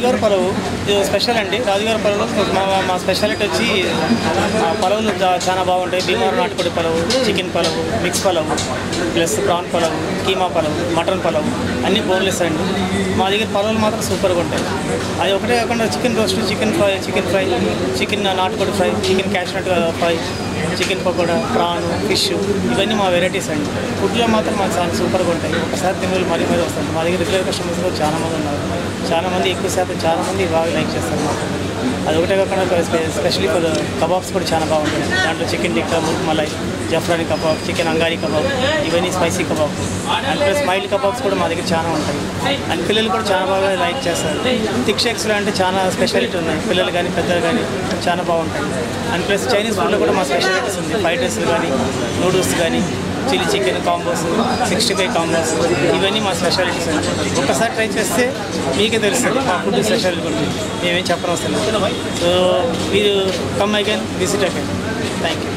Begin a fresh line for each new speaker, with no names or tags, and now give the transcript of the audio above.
రాజుగారి పలవు ఇది స్పెషల్ అండి రాజుగారి పలవు మా మా స్పెషాలిటీ వచ్చి ఆ, పలవులు చా- చాలా బాగుంటాయి భీమవరం నాటుకోడి pulao chicken pulao mix pulao plus prawn pulao keema pulao mutton pulao అన్నీ బోన్లెస్ అండి మా దగ్గర పలవులు మాత్రం సూపర్గా ఉంటాయి అది ఒకటే కాకుండా chicken roast chicken fry chicken fry chicken నాటుకోడి fry chicken cashew nut fry chicken pakoda prawn fish ఇవన్నీ మా వెరైటీస్ అండి ఫుడ్లో మాత్రం మాకు చాలా సూపర్గా ఉంటాయి ఒకసారి తినే మరీ మరీ వస్తారు మా దగ్గర రెగ్యులర్ కస్టమర్స్ కూడా చాలా మంది ఉన్నారు చాలా మంది ఎక్కువ శాతం చాలా మంది బాగా లైక్ చేస్తారు మాకు అది ఒకటే కాకుండా స్పె- స్పెషల్లీ ఫర్ కబాబ్స్ కూడా చాలా బాగుంటాయి దాంట్లో chicken tikka murgh malai zafrani kebab chicken angari kebab ఇవన్నీ spicy kebab and plus mild kebabs కూడా మా దగ్గర చాలా ఉంటాయి అండ్ పిల్లలు కూడా చాలా బాగా లైక్ చేస్తారు థిక్ షేక్స్లో అంటే చాలా స్పెషాలిటీ ఉన్నాయి పిల్లలు కానీ పెద్దలు కానీ చాలా బాగుంటాయి అండ్ ప్లస్ చైనీస్ ఫుడ్లో కూడా మా స్పెషాలిటీస్ ఉంది ఫ్రైడ్ రైస్ కానీ నూడిల్స్ కానీ chilli chicken combos sixty five combos ఇవన్నీ మా స్పెషాలిటీస్ అండి ఒక్కసారి ట్రై చేస్తే మీకే తెలుస్తుంది మా ఫుడ్ స్పెషాలిటీ గురించి మేమేం చెప్పనవసరం లేదు సో మీరు come again visit again thank you